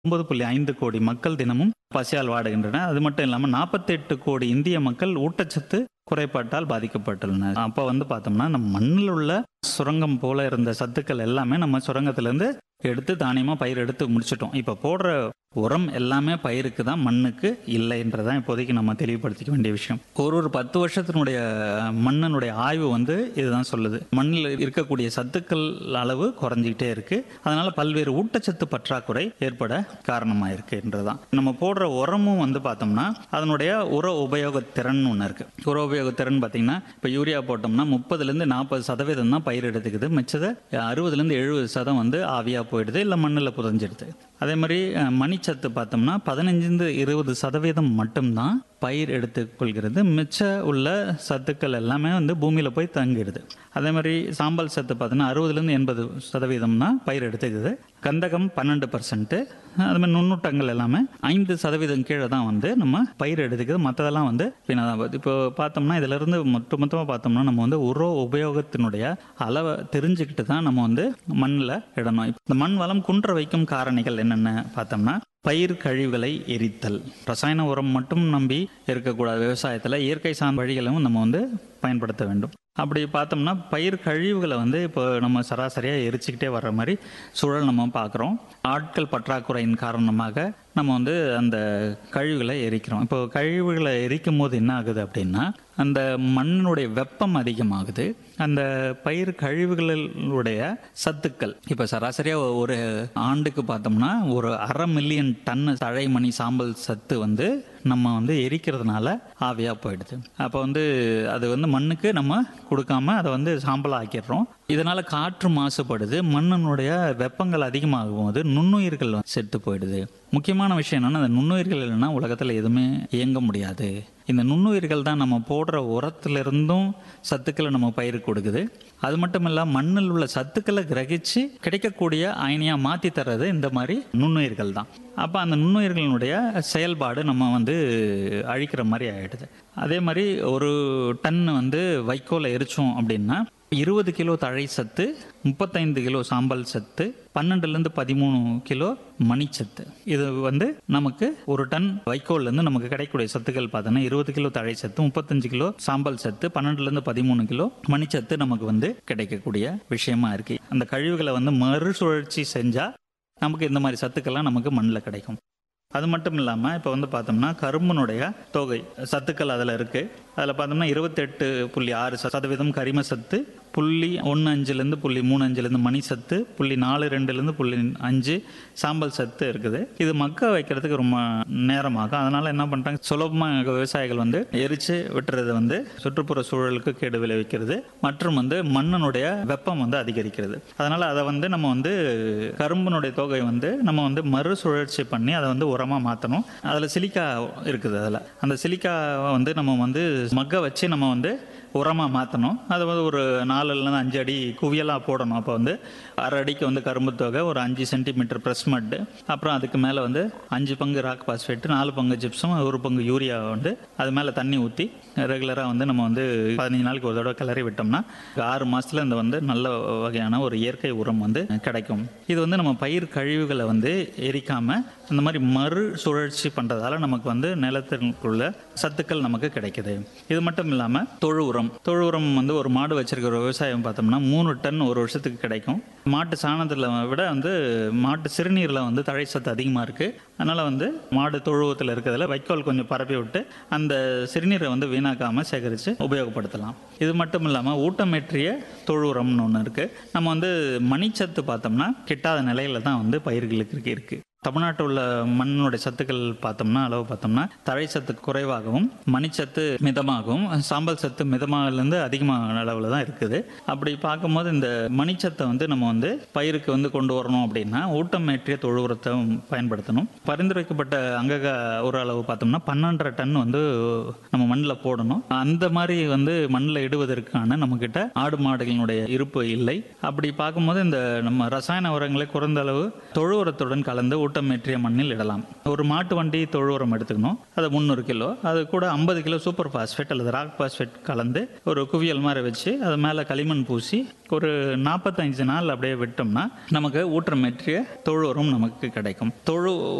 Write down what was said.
ஒன்பது புள்ளி ஐந்து கோடி மக்கள் தினமும் பசியால் வாடுகின்றனர் அது மட்டும் இல்லாமல் நாற்பத்தெட்டு கோடி இந்திய மக்கள் ஊட்டச்சத்து குறைபாட்டால் பாதிக்கப்பட்டுள்ளனர் அப்போ வந்து பார்த்தோம்னா நம்ம மண்ணில் உள்ள சுரங்கம் போல இருந்த சத்துக்கள் எல்லாமே நம்ம சுரங்கத்திலேருந்து எடுத்து தானியமாக பயிர் எடுத்து முடிச்சிட்டோம் இப்போ போடுற உரம் எல்லாமே பயிருக்கு தான் மண்ணுக்கு இல்லைன்றதான் இப்போதைக்கு நம்ம தெளிவுபடுத்திக்க வேண்டிய விஷயம் ஒரு ஒரு பத்து வருஷத்தினுடைய மண்ணினுடைய ஆய்வு வந்து இதுதான் சொல்லுது மண்ணில் இருக்கக்கூடிய சத்துக்கள் அளவு குறைஞ்சிக்கிட்டே இருக்கு அதனால பல்வேறு ஊட்டச்சத்து பற்றாக்குறை ஏற்பட காரணமாக இருக்குன்றதான் நம்ம போடுற உரமும் வந்து பார்த்தோம்னா அதனுடைய உர உபயோக திறன் ஒன்று இருக்கு உர உபயோக திறன் பார்த்தீங்கன்னா இப்போ யூரியா போட்டோம்னா முப்பதுலேருந்து நாற்பது சதவீதம் தான் பயிர் எடுத்துக்குது மிச்சதை அறுபதுலேருந்து எழுபது சதம் வந்து ஆவியாக போயிடுது இல்லை மண்ணில் புதஞ்சிடுது அதே மாதிரி அஹ், மணிச்சத்து பார்த்தோம்னா பதினஞ்சுலேருந்து இருபது சதவீதம் மட்டும்தான் பயிர் எடுத்துக்கொள்கிறது மிச்ச உள்ள சத்துக்கள் எல்லாமே வந்து பூமியில் போய் தங்கிடுது அதே மாதிரி சாம்பல் சத்து பார்த்தோன்னா அறுபதுலேருந்து எண்பது சதவீதம் தான் பயிர் எடுத்துக்குது கந்தகம் பன்னெண்டு பர்சன்ட்டு அது மாதிரி நுண்ணூட்டங்கள் எல்லாமே ஐந்து சதவீதம் கீழே தான் வந்து நம்ம பயிர் எடுத்துக்குது மற்றதெல்லாம் வந்து வீணாக தான் போகுது இப்போ பார்த்தோம்னா இதிலிருந்து மொத்த மொத்தமாக பார்த்தோம்னா நம்ம வந்து உர உபயோகத்தினுடைய அளவை தெரிஞ்சுக்கிட்டு தான் நம்ம வந்து மண்ணில் இடணும் இப்ப இந்த மண் வளம் குன்ற வைக்கும் காரணிகள் என்னென்ன பார்த்தோம்னா பயிர் கழிவுகளை எரித்தல் ரசாயன உரம் மட்டும் நம்பி இருக்கக்கூடாது விவசாயத்தில் இயற்கை சார்ந்த வழிகளும் நம்ம வந்து பயன்படுத்த வேண்டும் அப்படி பார்த்தோம்னா பயிர் கழிவுகளை வந்து இப்போ நம்ம சராசரியாக எரிச்சுக்கிட்டே வர்ற மாதிரி சூழல் நம்ம பார்க்குறோம் ஆட்கள் பற்றாக்குறையின் காரணமாக நம்ம வந்து அந்த கழிவுகளை எரிக்கிறோம் இப்போ கழிவுகளை எரிக்கும் போது என்ன ஆகுது அப்படின்னா அந்த மண்ணினுடைய வெப்பம் அதிகமாகுது அந்த பயிர் கழிவுகளுடைய சத்துக்கள் இப்போ சராசரியாக ஒரு ஆண்டுக்கு பார்த்தோம்னா ஒரு அரை மில்லியன் டன் தழைமணி சாம்பல் சத்து வந்து நம்ம வந்து எரிக்கிறதுனால ஆவியாக போயிடுது அப்போ வந்து அது வந்து மண்ணுக்கு நம்ம கொடுக்காம அதை வந்து சாம்பல் ஆக்கிடுறோம் இதனால காற்று மாசுபடுது மண்ணினுடைய வெப்பங்கள் அதிகமாகும் போது நுண்ணுயிர்கள் வந்து செத்து போயிடுது முக்கியமான விஷயம் என்னன்னா அந்த நுண்ணுயிர்கள் இல்லைன்னா உலகத்தில் எதுவுமே இயங்க முடியாது இந்த நுண்ணுயிர்கள் தான் நம்ம போடுற உரத்திலிருந்தும் சத்துக்களை நம்ம பயிருக்கு கொடுக்குது அது மட்டும் இல்லாமல் மண்ணில் உள்ள சத்துக்களை கிரகிச்சு கிடைக்கக்கூடிய அயனியாக மாற்றி தர்றது இந்த மாதிரி நுண்ணுயிர்கள் தான் அப்போ அந்த நுண்ணுயிர்களினுடைய செயல்பாடு நம்ம வந்து அழிக்கிற மாதிரி ஆயிடுது அதே மாதிரி ஒரு டன் வந்து வைக்கோலை எரிச்சோம் அப்படின்னா இருபது கிலோ தழை சத்து முப்பத்தைந்து கிலோ சாம்பல் சத்து பன்னெண்டுலேருந்து பதிமூணு கிலோ மணிச்சத்து இது வந்து நமக்கு ஒரு டன் வைக்கோல்லேருந்து நமக்கு கிடைக்கக்கூடிய சத்துக்கள் பார்த்தோன்னா இருபது கிலோ தழை சத்து முப்பத்தஞ்சு கிலோ சாம்பல் சத்து பன்னெண்டுலேருந்து பதிமூணு கிலோ மணிச்சத்து நமக்கு வந்து கிடைக்கக்கூடிய விஷயமா இருக்கு அந்த கழிவுகளை வந்து மறுசுழற்சி செஞ்சால் நமக்கு இந்த மாதிரி சத்துக்கள்லாம் நமக்கு மண்ணில் கிடைக்கும் அது மட்டும் இல்லாமல் இப்போ வந்து பார்த்தோம்னா கரும்புனுடைய தொகை சத்துக்கள் அதில் இருக்குது அதில் பார்த்தோம்னா இருபத்தெட்டு புள்ளி ஆறு சதவீதம் கரிம சத்து புள்ளி ஒன்று அஞ்சுலேருந்து புள்ளி மூணு அஞ்சுலேருந்து மணி சத்து புள்ளி நாலு ரெண்டுலேருந்து புள்ளி அஞ்சு சாம்பல் சத்து இருக்குது இது மக்க வைக்கிறதுக்கு ரொம்ப நேரமாகும் அதனால் என்ன பண்ணுறாங்க சுலபமாக விவசாயிகள் வந்து எரித்து விட்டுறது வந்து சுற்றுப்புற சூழலுக்கு கேடு விளைவிக்கிறது மற்றும் வந்து மண்ணினுடைய வெப்பம் வந்து அதிகரிக்கிறது அதனால் அதை வந்து நம்ம வந்து கரும்பினுடைய தொகை வந்து நம்ம வந்து மறுசுழற்சி பண்ணி அதை வந்து உரமாக மாற்றணும் அதில் சிலிக்கா இருக்குது அதில் அந்த சிலிக்காவை வந்து நம்ம வந்து மக்க வச்சு நம்ம வந்து உரமாக மாற்றணும் அதை வந்து ஒரு நாலுலேருந்து அஞ்சு அடி குவியலாக போடணும் அப்போ வந்து அரை அடிக்கு வந்து கரும்பு தொகை ஒரு அஞ்சு சென்டிமீட்டர் ப்ரெஸ் மட்டு அப்புறம் அதுக்கு மேலே வந்து அஞ்சு பங்கு ராக் பாஸ்பேட்டு நாலு பங்கு ஜிப்ஸும் ஒரு பங்கு யூரியா வந்து அது மேலே தண்ணி ஊற்றி ரெகுலராக வந்து நம்ம வந்து பதினஞ்சு நாளைக்கு ஒரு தடவை கிளறி விட்டோம்னா ஆறு மாதத்தில் இந்த வந்து நல்ல வகையான ஒரு இயற்கை உரம் வந்து கிடைக்கும் இது வந்து நம்ம பயிர் கழிவுகளை வந்து எரிக்காமல் இந்த மாதிரி மறு சுழற்சி பண்ணுறதால நமக்கு வந்து நிலத்திற்குள்ள சத்துக்கள் நமக்கு கிடைக்குது இது மட்டும் இல்லாமல் தொழு உரம் தொழு உரம் வந்து ஒரு மாடு வச்சிருக்கிற விவசாயம் பார்த்தோம்னா மூணு டன் ஒரு வருஷத்துக்கு கிடைக்கும் மாட்டு சாணத்தில் விட வந்து மாட்டு சிறுநீரில் வந்து தழை சத்து அதிகமாக இருக்குது அதனால் வந்து மாடு தொழுவத்தில் இருக்கிறதுல வைக்கோல் கொஞ்சம் பரப்பி விட்டு அந்த சிறுநீரை வந்து வீணாக்காமல் சேகரித்து உபயோகப்படுத்தலாம் இது மட்டும் இல்லாமல் ஊட்டமேற்றிய தொழு உரம்னு ஒன்று இருக்குது நம்ம வந்து மணிச்சத்து பார்த்தோம்னா கிட்டாத நிலையில தான் வந்து பயிர்களுக்கு இருக்கு இருக்குது தமிழ்நாட்டில் உள்ள மண்ணுடைய சத்துக்கள் பார்த்தோம்னா அளவு பார்த்தோம்னா தழை சத்து குறைவாகவும் மணிச்சத்து மிதமாகவும் சாம்பல் சத்து மிதமாகலேருந்து அதிகமான அளவில் தான் இருக்குது அப்படி பார்க்கும்போது இந்த மணிச்சத்தை வந்து நம்ம வந்து பயிருக்கு வந்து கொண்டு வரணும் அப்படின்னா ஊட்டமேற்றிய தொழு உரத்தை பயன்படுத்தணும் பரிந்துரைக்கப்பட்ட அங்கக ஒரு அளவு பார்த்தோம்னா பன்னெண்டரை டன் வந்து நம்ம மண்ணில் போடணும் அந்த மாதிரி வந்து மண்ணில் இடுவதற்கான நம்மக்கிட்ட ஆடு மாடுகளினுடைய இருப்பு இல்லை அப்படி பார்க்கும்போது இந்த நம்ம ரசாயன உரங்களை குறைந்த அளவு தொழு உரத்துடன் கலந்து ஊட்டமேற்றிய மண்ணில் இடலாம் ஒரு மாட்டு வண்டி தொழு உரம் எடுத்துக்கணும் அது முந்நூறு கிலோ அது கூட ஐம்பது கிலோ சூப்பர் பாஸ்பேட் அல்லது ராக் பாஸ்பேட் கலந்து ஒரு குவியல் மாதிரி வச்சு அது மேலே களிமண் பூசி ஒரு நாற்பத்தஞ்சு நாள் அப்படியே விட்டோம்னா நமக்கு ஊட்டமேற்றிய தொழு உரம் நமக்கு கிடைக்கும் தொழு